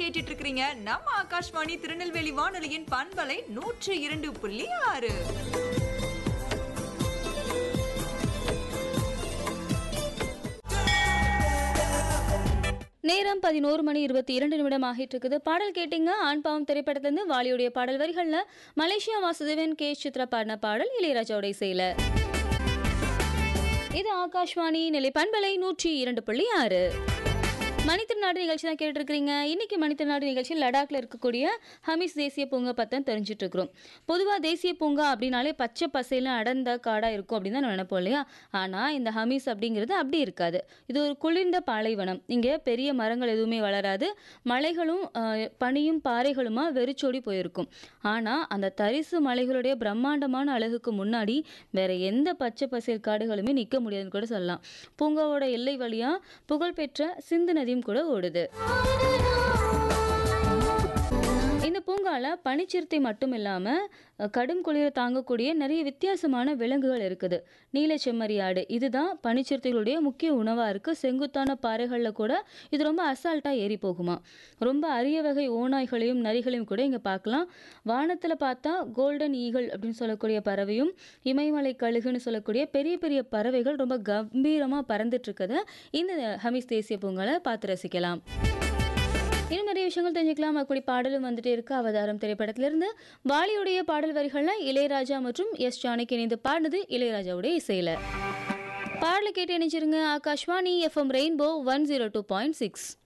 கேட்டுட்டு இருக்கிறீங்க நம்ம ஆகாஷ்வாணி திருநெல்வேலி வானொலியின் பண்பலை நூற்று இரண்டு புள்ளி ஆறு நேரம் பதினோரு மணி இருபத்தி இரண்டு நிமிடம் ஆகிட்டு இருக்குது பாடல் கேட்டீங்க ஆண் பாவம் திரைப்படத்திலிருந்து வாலியுடைய பாடல் வரிகள்ல மலேசியா வாசுதேவன் கே சித்ரா பாடின பாடல் இளையராஜாவுடைய செயல இது ஆகாஷ்வாணி நிலை பண்பலை நூற்றி இரண்டு புள்ளி ஆறு மணித்திருநாடு நிகழ்ச்சி தான் கேட்டுட்டு இருக்கிறீங்க இன்னைக்கு மணித்திருநாடு நிகழ்ச்சி லடாக்ல இருக்கக்கூடிய ஹமிஸ் தேசிய பூங்கா பற்றி தெரிஞ்சுட்டு இருக்கிறோம் பொதுவாக தேசிய பூங்கா அப்படின்னாலே பச்சை பசையில அடர்ந்த காடாக இருக்கும் அப்படின்னு தான் நினைப்போம் இல்லையா ஆனால் இந்த ஹமிஸ் அப்படிங்கிறது அப்படி இருக்காது இது ஒரு குளிர்ந்த பாலைவனம் இங்கே பெரிய மரங்கள் எதுவுமே வளராது மலைகளும் அஹ், பனியும் பாறைகளுமா வெறிச்சோடி போயிருக்கும் ஆனால் அந்த தரிசு மலைகளுடைய பிரம்மாண்டமான அழகுக்கு முன்னாடி வேற எந்த பச்சை பசேல் காடுகளுமே நிற்க முடியாதுன்னு கூட சொல்லலாம் பூங்காவோட எல்லை வழியா புகழ்பெற்ற சிந்து நதியும் கூட ஓடுது இந்த பூங்கால பனிச்சிறுத்தை மட்டும் இல்லாம அஹ், கடும் குளிரை தாங்கக்கூடிய நிறைய வித்தியாசமான விலங்குகள் இருக்குது நீல செம்மறியாடு இதுதான் பனிச்சிறுத்தைகளுடைய முக்கிய உணவா இருக்கு செங்குத்தான பாறைகள்ல கூட இது ரொம்ப அசால்ட்டா ஏறி போகுமா ரொம்ப அரிய வகை ஓநாய்களையும் நரிகளையும் கூட இங்க பார்க்கலாம் வானத்துல பார்த்தா கோல்டன் ஈகிள் அப்படின்னு சொல்லக்கூடிய பறவையும் இமயமலை கழுகுன்னு சொல்லக்கூடிய பெரிய பெரிய பறவைகள் ரொம்ப கம்பீரமா பறந்துட்டு இருக்கதை இந்த ஹமிஸ் தேசிய பூங்கால பார்த்து ரசிக்கலாம் இன்னும் நிறைய விஷயங்கள் தெரிஞ்சுக்கலாம் அப்படி பாடலும் வந்துட்டே இருக்கு அவதாரம் திரைப்படத்திலிருந்து வாலியுடைய பாடல் வரிகள்ல இளையராஜா மற்றும் எஸ் ஜானகி இணைந்து பாடினது இளையராஜாவுடைய இசையில பாடலை கேட்டு இணைச்சிருங்க Akashvani FM rainbow one zero two point six